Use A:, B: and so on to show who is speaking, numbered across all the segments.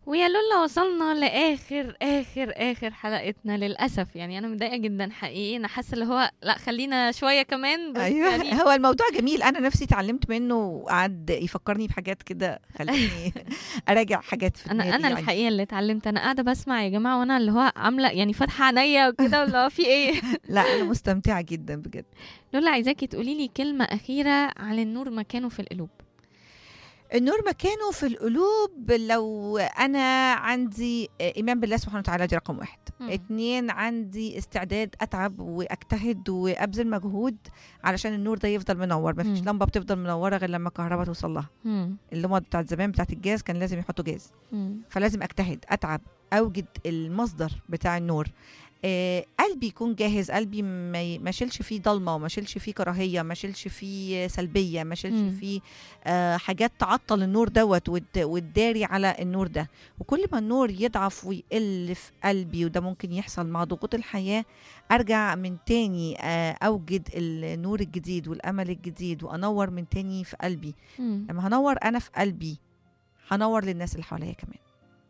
A: ويا لولا وصلنا لاخر اخر اخر حلقتنا للاسف يعني انا متضايقه جدا حقيقي انا حاسه اللي هو لا خلينا شويه كمان بس
B: ايوه
A: يعني
B: هو الموضوع جميل انا نفسي اتعلمت منه وقعد يفكرني بحاجات كده خليني اراجع حاجات في
A: انا
B: دماغي
A: انا
B: يعني.
A: الحقيقه اللي اتعلمت انا قاعده بسمع يا جماعه وانا اللي هو عامله يعني فاتحه عينيا وكده اللي هو في ايه
B: لا انا مستمتعه جدا بجد
A: لولا عايزاكي تقولي لي كلمه اخيره عن النور مكانه في القلوب
B: النور مكانه في القلوب لو انا عندي ايمان بالله سبحانه وتعالى دي رقم واحد
A: مم.
B: اتنين عندي استعداد اتعب واجتهد وابذل مجهود علشان النور ده يفضل منور مفيش
A: مم.
B: لمبه بتفضل منوره غير لما الكهرباء توصل لها
A: مم.
B: اللمبه بتاعت زمان بتاعت الجاز كان لازم يحطوا جاز
A: مم.
B: فلازم اجتهد اتعب اوجد المصدر بتاع النور آه قلبي يكون جاهز قلبي ما ي- ما شيلش فيه ضلمه وما شيلش فيه كراهيه ما شيلش فيه سلبيه ما
A: مم.
B: شيلش فيه آه حاجات تعطل النور دوت وت- وتداري على النور ده وكل ما النور يضعف ويقل في قلبي وده ممكن يحصل مع ضغوط الحياه ارجع من تاني آه اوجد النور الجديد والامل الجديد وانور من تاني في قلبي
A: مم.
B: لما هنور انا في قلبي هنور للناس اللي حواليا كمان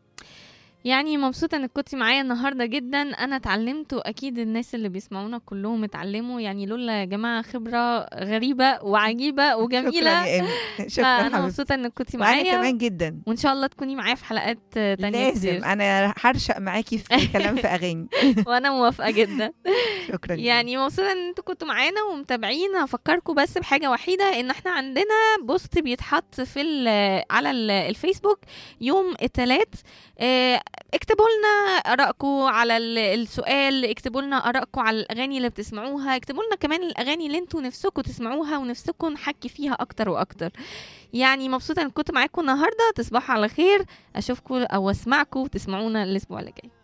A: يعني مبسوطة انك كنتي معايا النهاردة جدا انا اتعلمت واكيد الناس اللي بيسمعونا كلهم اتعلموا يعني لولا يا جماعة خبرة غريبة وعجيبة وجميلة
B: شكرا يا إيمي شكرا
A: فانا
B: حبيبتي
A: مبسوطة انك كنتي
B: وانا
A: معايا
B: كمان جدا
A: وان شاء الله تكوني معايا في حلقات تانية
B: لازم
A: كتير
B: انا هرشق معاكي في كلام في اغاني
A: وانا موافقة جدا
B: شكرا
A: يعني مبسوطة ان انتوا كنتوا معانا ومتابعين هفكركم بس بحاجة وحيدة ان احنا عندنا بوست بيتحط في ال- على ال- الفيسبوك يوم التلات اه، اكتبوا لنا ارائكم على ال- السؤال اكتبوا لنا ارائكم على الاغاني اللي بتسمعوها اكتبوا لنا كمان الاغاني اللي انتوا نفسكم تسمعوها ونفسكم نحكي فيها اكتر واكتر يعني مبسوطة ان كنت معاكم النهاردة تصبحوا على خير اشوفكم او اسمعكم وتسمعونا الاسبوع اللي جاي